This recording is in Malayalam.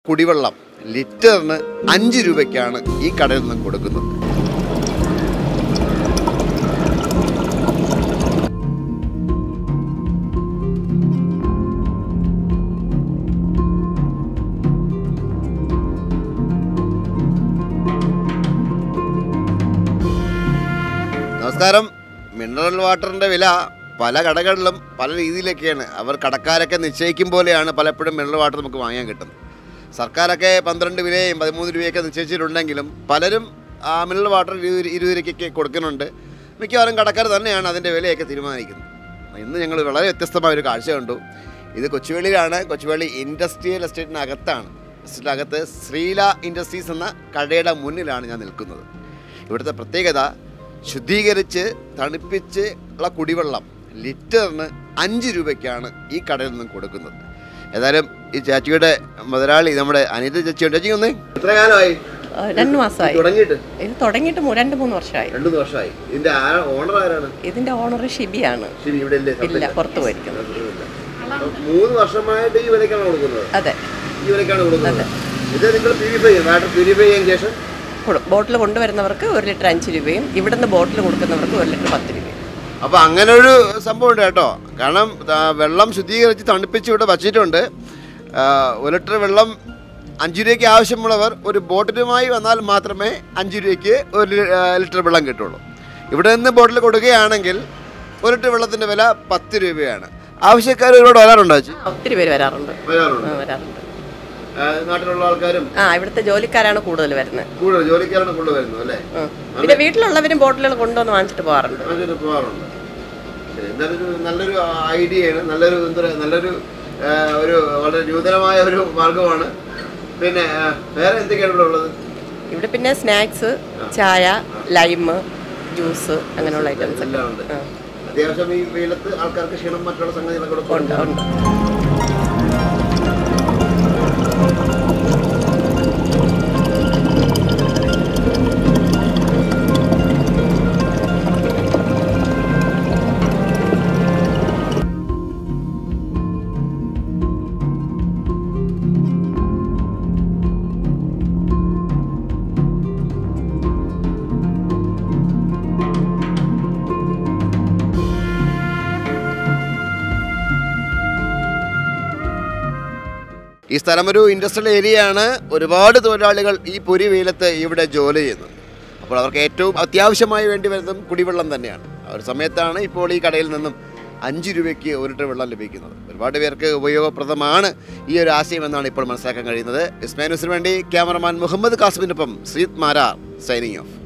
കുടിവെള്ളം ലിറ്ററിന് അഞ്ച് രൂപയ്ക്കാണ് ഈ കടയിൽ നിന്ന് കൊടുക്കുന്നത് നമസ്കാരം മിനറൽ വാട്ടറിൻ്റെ വില പല കടകളിലും പല രീതിയിലൊക്കെയാണ് അവർ കടക്കാരൊക്കെ നിശ്ചയിക്കും പോലെയാണ് പലപ്പോഴും മിനറൽ വാട്ടർ നമുക്ക് വാങ്ങാൻ കിട്ടുന്നത് സർക്കാരൊക്കെ പന്ത്രണ്ട് രൂപയും പതിമൂന്ന് രൂപയൊക്കെ നിശ്ചയിച്ചിട്ടുണ്ടെങ്കിലും പലരും ആ മിനറൽ വാട്ടർ ഇരുപത് ഇരുപത് രൂപയ്ക്കൊക്കെ കൊടുക്കുന്നുണ്ട് മിക്കവാറും കടക്കാർ തന്നെയാണ് അതിൻ്റെ വിലയൊക്കെ തീരുമാനിക്കുന്നത് ഇന്ന് ഞങ്ങൾ വളരെ വ്യത്യസ്തമായ ഒരു കാഴ്ച കണ്ടു ഇത് കൊച്ചുവേളിയിലാണ് കൊച്ചുവേളി ഇൻഡസ്ട്രിയൽ എസ്റ്റേറ്റിനകത്താണ് എസ്റ്റേറ്റിനകത്ത് ശ്രീല ഇൻഡസ്ട്രീസ് എന്ന കടയുടെ മുന്നിലാണ് ഞാൻ നിൽക്കുന്നത് ഇവിടുത്തെ പ്രത്യേകത ശുദ്ധീകരിച്ച് തണുപ്പിച്ച് ഉള്ള കുടിവെള്ളം ലിറ്ററിന് അഞ്ച് രൂപയ്ക്കാണ് ഈ കടയിൽ നിന്നും കൊടുക്കുന്നത് ഏതായാലും ഈ ചാച്ചിയുടെ മുതലാളി നമ്മുടെ അനിത ചേച്ചിയുണ്ട് ചേച്ചി ഒന്ന് എത്ര കാലമായി ആ, രണ്ട് മാസമായി തുടങ്ങിയിട്ട് ഇത് തുടങ്ങിയിട്ട് മൂ- രണ്ട് മൂന്ന് വർഷമായി രണ്ടു വർഷമായി ഇതിന്റെ ആരാ ഓണർ ആരാണ് ഇതിന്റെ ഓണർ ഷിബിയാണ് ശരി ഇവിടെ ഇല്ലേ ഇല്ല പുറത്ത് പോയിരിക്കുന്നത് മൂന്ന് വർഷമായിട്ട് ഈ വിലക്കാണ് കൊടുക്കുന്നത് അതെ ഈ വിലക്കാണ് കൊടുക്കുന്നത് ഇത് നിങ്ങൾ പ്യൂരിഫൈ ചെയ്യും വാട്ടർ പ്യൂരിഫൈ ചെയ്യാൻ ശേഷം ബോട്ടിൽ കൊണ്ടുവരുന്നവർക്ക് ഒരു ലിറ്റർ അഞ്ച് രൂപയും ഇവിടുന്ന് ബോട്ടിൽ കൊടുക്കുന്നവർക്ക് ഒരു ലിറ്റർ പത്ത് രൂപയും അപ്പൊ അങ്ങനെ ഒരു സംഭവം ഉണ്ട് കേട്ടോ കാരണം ആ, വെള്ളം ശുദ്ധീകരിച്ച് തണുപ്പിച്ച് ഇവിടെ വച്ചിട്ടുണ്ട് ആ, ഒരു ലിറ്റർ വെള്ളം അഞ്ച് രൂപയ്ക്ക് ആവശ്യമുള്ളവർ ഒരു ബോട്ടിലുമായി വന്നാൽ മാത്രമേ അഞ്ച് രൂപയ്ക്ക് ഒരു ലി- ആ, ലിറ്റർ വെള്ളം കിട്ടുള്ളൂ ഇവിടെ നിന്ന് ബോട്ടിൽ കൊടുക്കുകയാണെങ്കിൽ ഒരു ലിറ്റർ വെള്ളത്തിന്റെ വില പത്ത് രൂപയാണ് ആവശ്യക്കാർ ഒരുപാട് വരാറുണ്ടോ ചേച്ചി ആ, ഒത്തിരി പേര് വരാറുണ്ട് വരാറുണ്ട് ആ, വരാറുണ്ട് ആ, നാട്ടിലുള്ള ആൾക്കാരും ആ ഇവിടുത്തെ ജോലിക്കാരാണ് കൂടുതൽ വരുന്നത് കൂടുതൽ ജോലിക്കാരാണ് കൊണ്ടുവരുന്നത് അല്ലേ ആ. പിന്നെ വീട്ടിലുള്ളവരും ബോട്ടിലുകൾ കൊണ്ടുവന്ന് വാങ്ങിച്ചിട്ട് പോകാറുണ്ട് അങ്ങനെ പോകാറുണ്ട് ശരി, എന്തായാലും ഒരു നല്ലൊരു ഐഡിയയാണ് നല്ലൊരു എന്താ പറയുക നല്ലൊരു ആ, ഒരു വളരെ നൂതനമായ ഒരു മാർഗമാണ് പിന്നെ ആ, വേറെ എന്തൊക്കെയാണ് ഇവിടെ ഉള്ളത് ഇവിടെ പിന്നെ സ്നാക്സ് ചായ ലൈമ് ജ്യൂസ് അങ്ങനെയുള്ള ഐറ്റംസ് ഒക്കെ എല്ലാം ഉണ്ട് ആ, അത്യാവശ്യം ഈ വെയിലത്ത് ആൾക്കാർക്ക് ക്ഷീണം മറ്റുള്ള സംഗതികളൊക്കെ ഇവിടെ ഉണ്ട് കൊടുക്കുന്നുണ്ട്. ഉണ്ട് ഈ സ്ഥലം ഒരു ഇൻഡസ്ട്രിയൽ ഏരിയയാണ് ഒരുപാട് തൊഴിലാളികൾ ഈ പൊരി വെയിലത്ത് ഇവിടെ ജോലി ചെയ്യുന്നത് അപ്പോൾ അവർക്ക് ഏറ്റവും അത്യാവശ്യമായി വേണ്ടി വരുന്നതും കുടിവെള്ളം തന്നെയാണ് ആ ഒരു സമയത്താണ് ഇപ്പോൾ ഈ കടയിൽ നിന്നും അഞ്ച് രൂപയ്ക്ക് ഒരു ലിറ്റർ വെള്ളം ലഭിക്കുന്നത് ഒരുപാട് പേർക്ക് ഉപയോഗപ്രദമാണ് ഈ ഒരു ആശയം എന്നാണ് ഇപ്പോൾ മനസ്സിലാക്കാൻ കഴിയുന്നത് ഇസ്മാനുസിന് വേണ്ടി ക്യാമറമാൻ മുഹമ്മദ് കാസിമിനൊപ്പം ശ്രീത് മാരാർ സൈനിങ് ഓഫ്